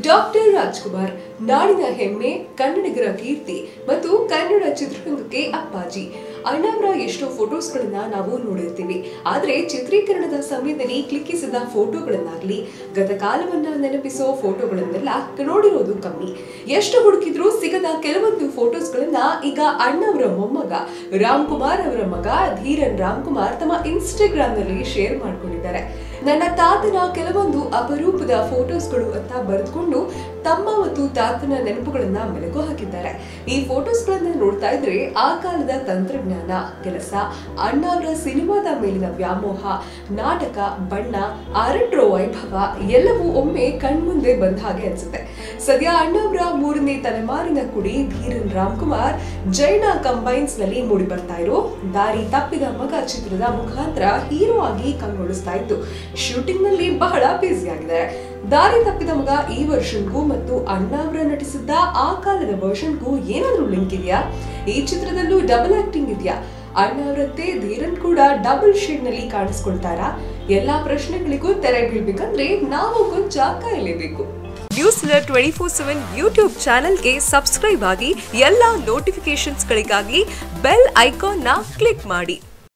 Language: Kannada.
ಡಾಕ್ಟರ್ ರಾಜ್ಕುಮಾರ್ ನಾಡಿನ ಹೆಮ್ಮೆ ಕನ್ನಡಿಗರ ಕೀರ್ತಿ ಮತ್ತು ಕನ್ನಡ ಚಿತ್ರರಂಗಕ್ಕೆ ಅಪ್ಪಾಜಿ ಅಣ್ಣಾವ್ರ ಎಷ್ಟೋ ಫೋಟೋಸ್ಗಳನ್ನ ನಾವು ನೋಡಿರ್ತೀವಿ ಆದ್ರೆ ಚಿತ್ರೀಕರಣದ ಸಮಯದಲ್ಲಿ ಕ್ಲಿಕ್ಕಿಸಿದ ಫೋಟೋಗಳನ್ನಾಗ್ಲಿ ಗತಕಾಲವನ್ನ ನೆನಪಿಸೋ ಫೋಟೋಗಳನ್ನೆಲ್ಲ ನೋಡಿರೋದು ಕಮ್ಮಿ ಎಷ್ಟು ಹುಡುಕಿದ್ರೂ ಸಿಗದ ಕೆಲವೊಂದು ಫೋಟೋಸ್ಗಳನ್ನ ಈಗ ಅಣ್ಣವರ ಮೊಮ್ಮಗ ರಾಮ್ ಕುಮಾರ್ ಅವರ ಮಗ ಧೀರನ್ ರಾಮ್ ಕುಮಾರ್ ತಮ್ಮ ಇನ್ಸ್ಟಾಗ್ರಾಮ್ ನಲ್ಲಿ ಶೇರ್ ಮಾಡ್ಕೊಂಡಿದ್ದಾರೆ ನನ್ನ ತಾತನ ಕೆಲವೊಂದು ಅಪರೂಪದ ಫೋಟೋಸ್ಗಳು ಅಂತ ಬರೆದುಕೊಂಡು ತಮ್ಮ ಮತ್ತು ತಾತನ ನೆನಪುಗಳನ್ನ ಮೆಲುಕು ಹಾಕಿದ್ದಾರೆ ಈ ಫೋಟೋಸ್ಗಳನ್ನ ನೋಡ್ತಾ ಇದ್ರೆ ಆ ಕಾಲದ ತಂತ್ರಜ್ಞಾನ ಕೆಲಸ ಅಣ್ಣವರ ಸಿನಿಮಾದ ಮೇಲಿನ ವ್ಯಾಮೋಹ ನಾಟಕ ಬಣ್ಣ ಆರಟ್ರೋ ವೈಭವ ಎಲ್ಲವೂ ಒಮ್ಮೆ ಕಣ್ಮುಂದೆ ಬಂದ ಹಾಗೆ ಅನ್ಸುತ್ತೆ ಸದ್ಯ ಅಣ್ಣವರ ಮೂರನೇ ತಲೆಮಾರಿನ ಕುಡಿ ಧೀರನ್ ರಾಮ್ಕುಮಾರ್ ಜೈನ ಕಂಬೈನ್ಸ್ ನಲ್ಲಿ ಮೂಡಿ ಬರ್ತಾ ಇರೋ ದಾರಿ ತಪ್ಪಿದ ಮಗ ಚಿತ್ರದ ಮುಖಾಂತರ ಹೀರೋ ಆಗಿ ಕಂಗೊಳಿಸ್ತಾ ಇದ್ದು ಶೂಟಿಂಗ್ ನಲ್ಲಿ ಬಹಳ ಬ್ಯುಸಿ ಆಗಿದ್ದಾರೆ ದಾರಿ ತಪ್ಪಿದ ಮಗ ಈ ವರ್ಷನ್ಗೂ ಮತ್ತು ಅಣ್ಣ ಅವರ ನಟಿಸಿದ್ದ ಆ ಕಾಲದ ವರ್ಷನ್ಗೂ ಏನಾದ್ರೂ ಲಿಂಕ್ ಇದೆಯಾ ಈ ಚಿತ್ರದಲ್ಲೂ ಡಬಲ್ ಆಕ್ಟಿಂಗ್ ಇದೆಯಾ ಅಣ್ಣ ಅವರಂತೆ ಧೀರನ್ ಕೂಡ ಡಬಲ್ ಶೇಡ್ ನಲ್ಲಿ ಕಾಣಿಸ್ಕೊಳ್ತಾರಾ ಎಲ್ಲಾ ಪ್ರಶ್ನೆಗಳಿಗೂ ತೆರೆ ಬೀಳ್ಬೇಕಂದ್ರೆ ನಾವು ಕೊಂಚ ಕಾಯಲೇಬೇಕು news twenty four seven YouTube ಚಾನೆಲ್ಗೆ ಸಬ್ಸ್ಕ್ರೈಬ್ ಆಗಿ ಎಲ್ಲ ನೋಟಿಫಿಕೇಶನ್ಸ್ಗಳಿಗಾಗಿ ಬೆಲ್ ಐಕಾನ್ನ ಕ್ಲಿಕ್ ಮಾಡಿ